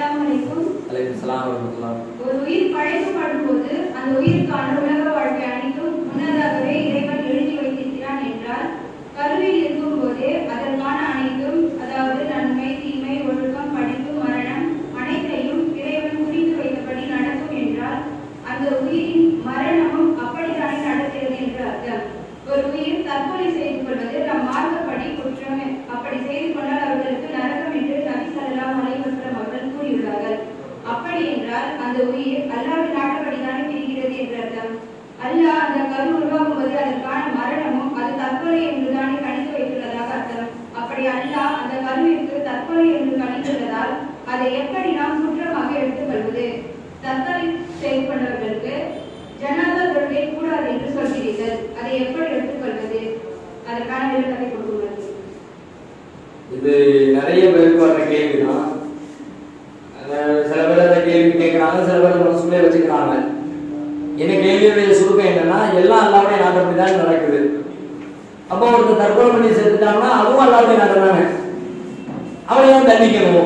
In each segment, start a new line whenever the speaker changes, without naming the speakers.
அஸ்ஸலாமு அலைக்கும்
அலைக்கும் சலாம் வரமத்துல்லாம்
ஒரு உயிர் படைக்கப்படும் போது அந்த உயிருக்கான உலக வாழ்க்கை அனைத்தும் முன்னதாகவே இறைவன் எழுதி வைத்திருக்கிறான் என்றால் கருவில் இருக்கும் போதே அதற்கான அனைத்தும் அதாவது நன்மை தீமை ஒழுக்கம் படிப்பு மரணம் அனைத்தையும் இறைவன் குறித்து வைத்தபடி நடக்கும் என்றால் அந்த உயிரின் மரணமும் அப்படித்தானே நடக்கிறது என்று அர்த்தம் ஒரு உயிர் தற்கொலை செய்து கொள்வது நம் மார்க்கப்படி குற்றமே அப்படி செய்து கொண்டால் அவர்களுக்கு நரகம் என்று நபி ஸல்லல்லாஹு அலைஹி வஸல்லம் அவர்கள் கூறியுள்ளார்கள் அப்படி என்றால் அந்த உயிர் அல்லாஹ்வின் நாட்டப்படிதானே பிரிகிறது என்று அர்த்தம் அல்லாஹ் அந்த கரு உருவாகும் போது அதற்கான மரணமும் அது தற்கொலை என்றுதானே கணித்து வைத்துள்ளதாக அர்த்தம் அப்படி அல்லாஹ் அந்த கருவிற்கு தற்கொலை என்று கணித்துள்ளதால் அதை எப்படி நாம் குற்றமாக எடுத்துக்கொள்வது தற்கொலை செய்து கொண்டவர்களுக்கு ஜனாதா தொழுகை கூடாது என்று சொல்கிறீர்கள் அதை எப்படி எடுத்துக்கொள்வது அதற்கான விளக்கத்தை கொடுத்துள்ளது
இது நிறைய பேருக்கு வர்ற கேள்வி தான் சில பேர் அந்த கேள்வி கேட்கறாங்க சில பேர் மனசுக்குள்ளே வச்சுக்கிறாங்க என்ன கேள்வியுடைய சுருக்கம் என்னன்னா எல்லாம் அல்லாவுடைய நாட்டப்படி தான் நடக்குது அப்போ ஒருத்தர் தற்கொலை பண்ணி செத்துட்டாங்கன்னா அதுவும் அல்லாவுடைய நாட்டம் தானே அவனை ஏன் தண்டிக்கணும்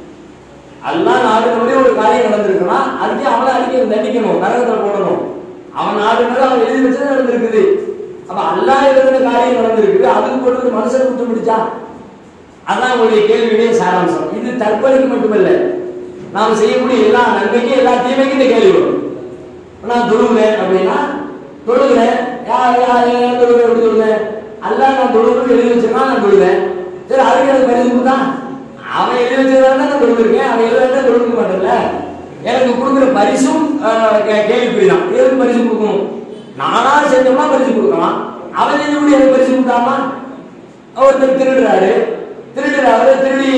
அல்லாஹ் நாடுனபடி ஒரு காரியம் நடந்திருக்குன்னா அதுக்கு அவனை அடிக்க தண்டிக்கணும் நரகத்துல போடணும் அவன் நாடுனது அவன் எழுதி வச்சது நடந்திருக்குது அப்ப அல்லாஹ் எழுதின காரியம் நடந்திருக்குது அதுக்கு போட்டு மனுஷன் குற்றம் பிடிச்சா அதான் உங்களுடைய கேள்வியுடைய சாராம்சம் இது தற்கொலைக்கு மட்டுமல்ல நாம் செய்யக்கூடிய எல்லா நன்மைக்கும் எல்லா தீமைக்கும் இந்த கேள்வி வரும் நான் தொழுகிறேன் அப்படின்னா தொழுகிறேன் யார் யார் யார் தொழுகிறேன் எப்படி தொழுகிறேன் அல்லாஹ் நான் தொழுகிறேன் எழுதி வச்சிருக்கான் நான் தொழுகிறேன் சரி அதுக்கு எனக்கு பரிசு கொடுத்தான் அவன் எழுதி வச்சதால நான் தொழுகிறேன் அவன் எழுத தொழுக மாட்டேன்ல எனக்கு கொடுக்குற பரிசும் ஆஹ், கே- கேள்விக்குறிதான் எதுக்கு பரிசு கொடுக்கணும் நானா செஞ்சோம்னா பரிசு கொடுக்கலாம் அவன் செஞ்சபடி எனக்கு பரிசு கொடுத்தாமா ஒருத்தர் திருடுறாரு திருடுறாரு திருடி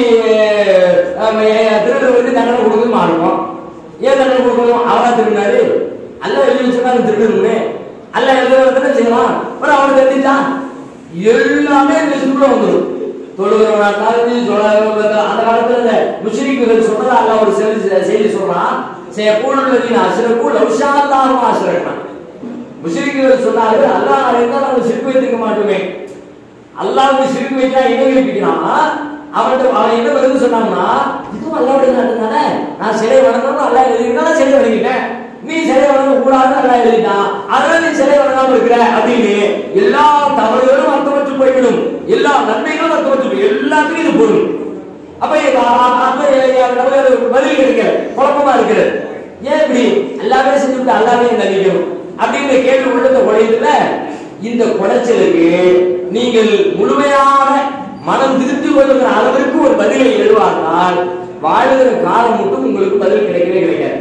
ஆஹ், ஏ- திருடுறவருக்கு தண்டனை கொடுக்கணும் மாறும் ஏன் தண்டனை கொடுக்கணும் அவரா திருடினாரு அல்ல எழுதி வச்சிருக்காங்க திருடணுமே அல்ல எழுதுறதுன்னு செய்யலாம் அப்புறம் அவனுக்கு தெரிஞ்சான் எல்லாமே இந்த லிஸ்டுக்குள்ள வந்துடும் தொழுகிறவனா காலத்து சொல்லாத அந்த காலத்துல இந்த முஸ்லிம்கள் சொன்னதா அல்ல ஒரு செய்தி செய்தி சொல்றான் செய்யக்கூடதின் அசுரக்கூ லவ்ஷாந்தாகவும் ஆசிரக்கான் முஸ்லிம்கள் சொன்னார்கள் அல்லாஹ் இருந்தால் நம்ம சிரிப்பு வைத்திருக்க மாட்டோமே அல்லாஹ்வுக்கு சிரிப்பு வைத்தா இணை வைப்பிக்கிறான் அவன்கிட்ட அவன் என்ன பதில் சொன்னான்னா இதுவும் அல்லாவுடைய நாட்டு தானே நான் சிலை வணங்கணும் அல்லாஹ் எழுதிருக்கா நான் சிலை வணங்கிட்டேன் நீ சிலை வணங்க கூடாதுன்னு அல்லாஹ் எழுதிட்டான் அதனால நீ சிலை வணங்காம இருக்கிற அப்படின்னு எல்லா தவறுகளும் அர்த்தமற்று போய்விடும் எல்லா நன்மைகளும் அர்த்தமற்று போய் எல்லாத்துக்கும் இது பொருள் அப்ப இது அ- அ- அப்ப நமக்கு அது பதில் கிடைக்கல குழப்பமா இருக்கிறது ஏன் இப்படி எல்லாமே செஞ்சுட்டு அல்லாமே நடிக்கணும் அப்படிங்கிற கேள்வி உள்ளத உடையதுல இந்த குடைச்சலுக்கு நீங்கள் முழுமையான மனம் திருப்தி கொள்ளுகிற அளவிற்கு ஒரு பதிலை எழுவார்கள் வாழுகிற காலம் மட்டும் உங்களுக்கு பதில் கிடைக்கவே கிடைக்காது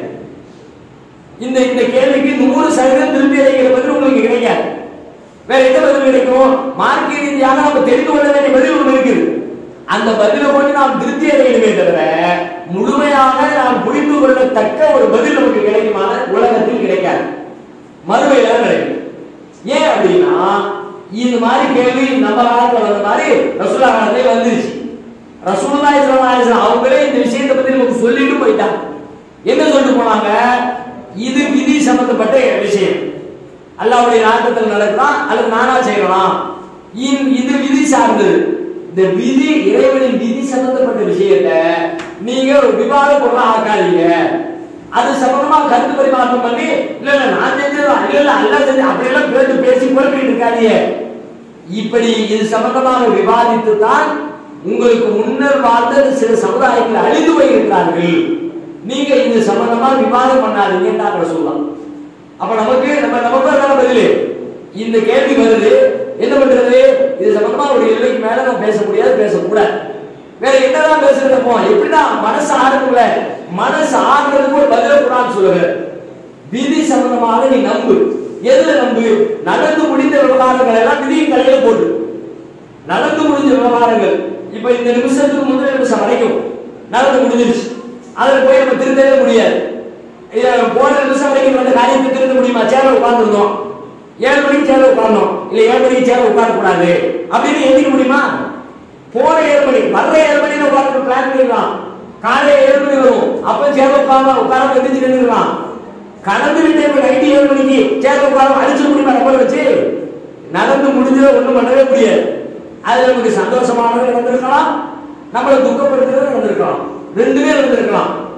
இந்த இந்த கேள்விக்கு நூறு சதவீதம் திருப்தி அடைகிற பதில் உங்களுக்கு கிடைக்காது வேற என்ன பதில் கிடைக்கும் மார்க்க ரீதியாக நம்ம தெரிந்து கொள்ள வேண்டிய பதில் ஒன்று இருக்குது அந்த பதிலை கொண்டு நாம் திருப்தி அடையணுமே தவிர முழுமையாக நாம் புரிந்து கொள்ளத்தக்க ஒரு பதில் நமக்கு கிடைக்குமான உலகத்தில் கிடைக்காது மறுமையில தான் கிடைக்கும் ஏன் அப்படின்னா இந்த மாதிரி கேள்வி நம்ம காலத்துல வந்த மாதிரி ரசூலா காலத்துல வந்துருச்சு ரசூலுல்லாஹி ஸல்லல்லாஹு அலைஹி வஸல்லம் அவங்களே இந்த விஷயத்தை பத்தி நமக்கு சொல்லிட்டு போயிட்டாங்க என்ன சொல்லிட்டு போனாங்க இது விதி சம்பந்தப்பட்ட விஷயம் அல்லாஹ்வுடைய நாட்டத்தில் நடக்கலாம் அல்லது நானா செய்யலாம் இந்- இது விதி சார்ந்தது இந்த விதி இறைவனின் விதி சம்பந்தப்பட்ட விஷயத்தை நீங்க ஒரு விவாத பொருளா ஆக்காதீங்க அது சம்பந்தமா கருத்து பரிமாற்றம் பண்ணி இல்ல இல்ல நான் செஞ்சது இல்ல இல்ல அல்ல செஞ்சு அப்படி எல்லாம் பேசி பேசி குழப்பிட்டு இருக்காதீங்க இப்படி இது சம்பந்தமாக விவாதித்து தான் உங்களுக்கு முன்னர் வாழ்ந்த சில சமுதாயங்கள் அழிந்து போயிருக்கிறார்கள் நீங்க இது சம்பந்தமா விவாதம் பண்ணாதீங்கன்னு சொல்லலாம் அப்ப நமக்கு நம்ம நமக்கு அதான பதில் இந்த கேள்வி வருது என்ன பண்றது இது சம்பந்தமா ஒரு எல்லைக்கு மேல நம்ம பேச முடியாது பேசக்கூடாது வேற என்னதான் பேசுறது அப்போ எப்படிதான் மனசு ஆடுறதுல மனசு ஆடுறதுக்கு ஒரு பதில குரான் சொல்லுங்க விதி சம்பந்தமாக நீ நம்பு எதுல நம்பு நடந்து முடிந்த விவகாரங்கள் எல்லாம் விதியின் தலையில போட்டு நடந்து முடிஞ்ச விவகாரங்கள் இப்ப இந்த நிமிஷத்துக்கு முந்தைய நிமிஷம் வரைக்கும் நடந்து முடிஞ்சிருச்சு அதுல போய் நம்ம திருத்தவே முடியாது இத போன நிமிஷம் வரைக்கும் அந்த காரியத்தை திருத்த முடியுமா சேர உட்கார்ந்துருந்தோம் ஏழு மணிக்கு சேர உட்காரணும் இல்ல ஏழு மணிக்கு சேர உட்கார கூடாது அப்படின்னு எந்திக்க முடியுமா போன ஏழு மணி வர்ற ஏழு மணிக்கு உட்கார்ந்து பிளான் பண்ணிக்கலாம் காலையில ஏழு மணி வரும் அப்ப சேர உட்கார்ந்து உட்கார எந்திரிச்சு நின்றுக்கலாம் கடந்து விட்டு இப்ப நைட்டு ஏழு மணிக்கு சேர உட்கார அடிச்சு முடியுமா நம்பர் வச்சு நடந்து முடிஞ்சதை ஒண்ணும் பண்ணவே முடியாது அது நமக்கு சந்தோஷமானது நடந்திருக்கலாம் நம்மளை துக்கப்படுத்துறது நடந்திருக்கலாம் ரெண்டுமே நடந்திருக்கலாம்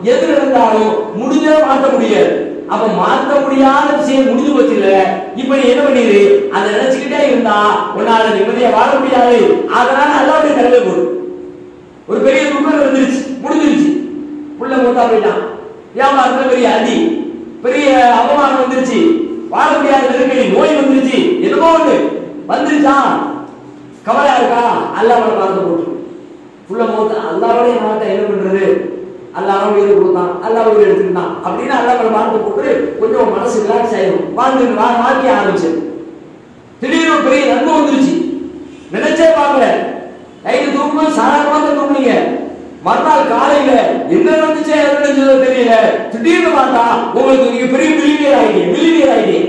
எது நடந்தாலும் முடிஞ்சா மாற்ற முடியாது அப்ப மாற்ற முடியாத விஷயம் முடிஞ்சு போச்சு இல்ல இப்ப நீ என்ன பண்ணிடு அதை நினைச்சுக்கிட்டே இருந்தா உன்னால நிம்மதியா வாழ முடியாது அதனால அல்லாவுடைய தலைமை போடு ஒரு பெரிய துக்கம் வந்துருச்சு முடிஞ்சிருச்சு புள்ள மூத்தா போயிட்டான் வியாபாரத்துல பெரிய அடி பெரிய அவமானம் வந்துருச்சு வாழ முடியாத நெருக்கடி நோய் வந்துருச்சு என்னமோ ஒண்ணு வந்துருச்சா கவலையா இருக்கா அல்லாவோட வார்த்தை போட்டு புள்ள மூத்தா அல்லாவோடைய வார்த்தை என்ன பண்றது அல்லாஹ் உயிரை கொடுத்தான் அல்லாஹ் உயிரை எடுத்துக்கிட்டான் அப்படின்னு அல்லாஹ் வார்த்தை போட்டு கொஞ்சம் மனசு ரிலாக்ஸ் ஆயிடும் வாழ்ந்து வா- வாழ்க்கை ஆரம்பிச்சு திடீர்னு ஒரு பெரிய நன்மை வந்துருச்சு நினைச்சே பார்க்கல நைட்டு தூங்கும் சாதாரணமா தான் தூங்குனீங்க மறுநாள் காலையில என்ன நடந்துச்சே எது நடந்துச்சோ தெரியல திடீர்னு பார்த்தா உங்களுக்கு நீங்க பெரிய மில்லினியர் ஆயிட்டீங்க மில்லினியர் ஆயிட்டீங்க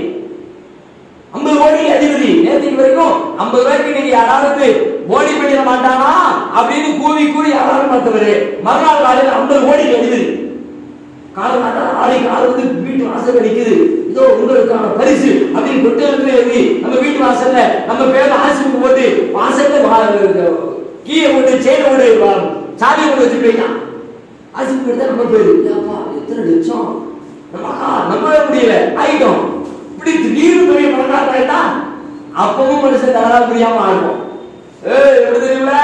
ஐம்பது கோடி அதிபதி நேற்றுக்கு வரைக்கும் ஐம்பது ரூபாய்க்கு நீங்க யாராவது போடி பண்ணிட மாட்டானா அப்படின்னு கூவி கூவி யாராவது பார்த்தவரு மறுநாள் காலையில ஐம்பது கோடிக்கு அதிபதி காலமாட்டா ஆடி கால் வந்து வீட்டு வாசல்ல நிக்குது இதோ உங்களுக்கான பரிசு அப்படின்னு தொட்டு எழுத்து எழுதி நம்ம வீட்டு வாசல்ல நம்ம பேர்ல ஆசிரியர் போட்டு வாசல்ல வா- கீயை போட்டு செயினை போட்டு வா- சாவியை போட்டு வச்சுட்டு போயிட்டான் ஆசிரியர் எடுத்தா நம்ம பேரு ஏப்பா எத்தனை லட்சம் நம்ம நம்பவே முடியல ஆயிட்டோம் இப்படி திடீர்னு பெரிய பணக்காரர் ஆயிட்டா அப்பவும் மனுஷன் தகராறு புரியாம ஆகும் ஏய் எப்படி தெரியுமில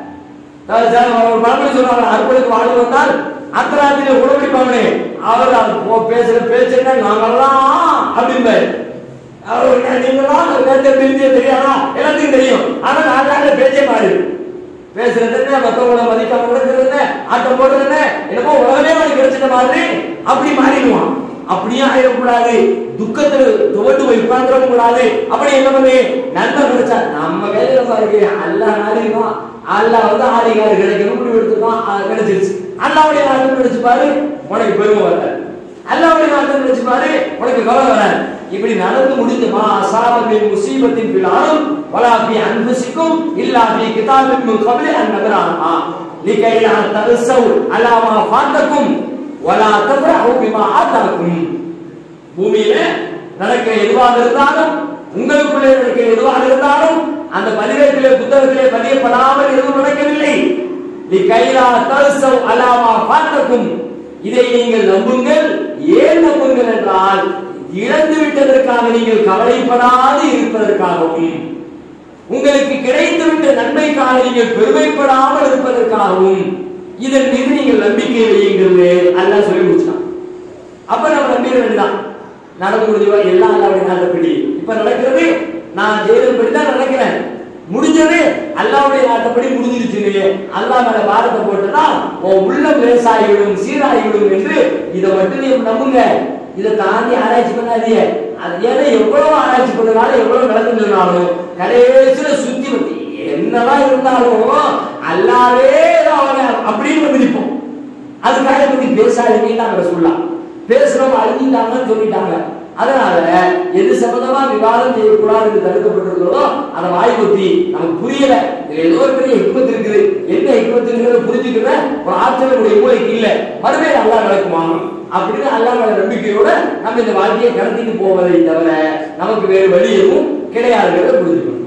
அஹ் சார், ஒரு பழமொழி சொல்றாங்க அற்புதத்துக்கு வாழ்வு வந்தால் அர்த்தராத்திரி உடம்பிடிப்பாங்களே அவர் அது போ- பேசுற பேச்சு என்ன நாங்கெல்லாம் அப்படிம்பாரு அவர் என்ன நீங்களாம் நேரத்தை பிரிஞ்சே தெரியாதா எல்லாத்துக்கும் தெரியும் ஆனா நாங்க பேச்சே மாறி பேசுறது என்ன மத்தவங்கள மதிக்காம கொடுக்கறது என்ன ஆட்டம் போடுறது என்ன என்னமோ உலகமே அவனுக்கு கிடைச்சிட்ட மாதிரி அப்படி மாறிடுவான் அப்படியே ஆயிடக்கூடாது துக்கத்துல துவண்டு போய் உட்கார்ந்துடவும் கூடாது அப்படி என்ன பண்ணு நன்மை கிடைச்சா நம்ம கையில பாருங்க அல்லா நாடிதான் அல்லாஹ் வந்து ஆதிகாரி கிடைக்கணும் முடிவு எடுத்துக்கலாம் அது கிடைச்சிருச்சு அல்லாவுடைய நாட்டம் கிடைச்சு பாரு உனக்கு பெருமை வராது அல்லாவுடைய நாட்டம் கிடைச்சு பாரு உனக்கு கவலை வராது இப்படி நடந்து முடிஞ்சமா அசாபத்தின் முசீபத்தின் பிலாலும் வலா பி அன்புசிக்கும் இல்லா பி கிதாபின் முன் கபிலே அந்நகரானா லிகை லா தகசவ் அலா மா ஃபாத்தக்கும் வலா தஃப்ரஹு பிமா ஆதாக்கும் பூமியில நடக்கிற எதுவாக இருந்தாலும் உங்களுக்குள்ளே நடக்கிற எதுவாக இருந்தாலும் அந்த பதிவேட்டிலே புத்தகத்திலே பதியப்படாமல் எதுவும் நடக்கவில்லை லிகைலா தல்சவ் அலாமா பார்த்தக்கும் இதை நீங்கள் நம்புங்கள் ஏன் நம்புங்கள் என்றால் இழந்து விட்டதற்காக நீங்கள் கவலைப்படாது இருப்பதற்காகவும் உங்களுக்கு கிடைத்துவிட்ட நன்மைக்காக நீங்கள் பெருமைப்படாமல் இருப்பதற்காகவும் இதன் மீது நீங்கள் நம்பிக்கை வையுங்கள் அல்லாஹ் சொல்லி முடிச்சான் அப்ப நம்ம நம்பிட வேண்டியதான் நடந்து முடிஞ்சவா எல்லாம் அல்லாவுடைய நாட்டப்படி இப்ப நடக்கிறது நான் ஜெயிலப்படி தான் நடக்கிறேன் முடிஞ்சது அல்லாவுடைய நாட்டப்படி முடிஞ்சிருச்சு அல்லாஹ் மேல பாரத்தை போட்டனா உன் உள்ளம் லேசாகிவிடும் சீராகிவிடும் என்று இதை மட்டும் நீ நம்புங்க இதை தாண்டி ஆராய்ச்சி பண்ணாதீங்க அது ஏன்னா எவ்வளவு ஆராய்ச்சி பண்ணனாலும் எவ்வளவு நடந்துனாலும் கடைசியில சுத்தி வந்து என்னதான் இருந்தாலும் அல்லாவே அவனை அப்படின்னு வந்து நிற்போம் அதுக்காக பத்தி பேசாதீங்கன்னு நாங்க சொல்லலாம் பேசுறவங்க அழிஞ்சிட்டாங்கன்னு சொல்லிட்டாங்க அதனால எது சம்பந்தமா விவாதம் செய்யக்கூடாது என்று தடுக்கப்பட்டிருக்கிறதோ அதை வாய் பத்தி நமக்கு புரியல இதுல ஏதோ ஒரு பெரிய ஹிக்மத் இருக்குது என்ன ஹிக்மத் இருக்கிறத புரிஞ்சுக்கிற ஒரு ஆற்றல் நம்முடைய மூளைக்கு இல்ல மறுபடியும் அல்லாஹ் நடக்குமா அப்படின்னு அல்லாஹ் மேல நம்பிக்கையோட நம்ம இந்த வாழ்க்கையை கடத்திட்டு போவதை தவிர நமக்கு வேறு வழி எதுவும் கிடையாதுங்கிறத புரிஞ்சுக்கணும்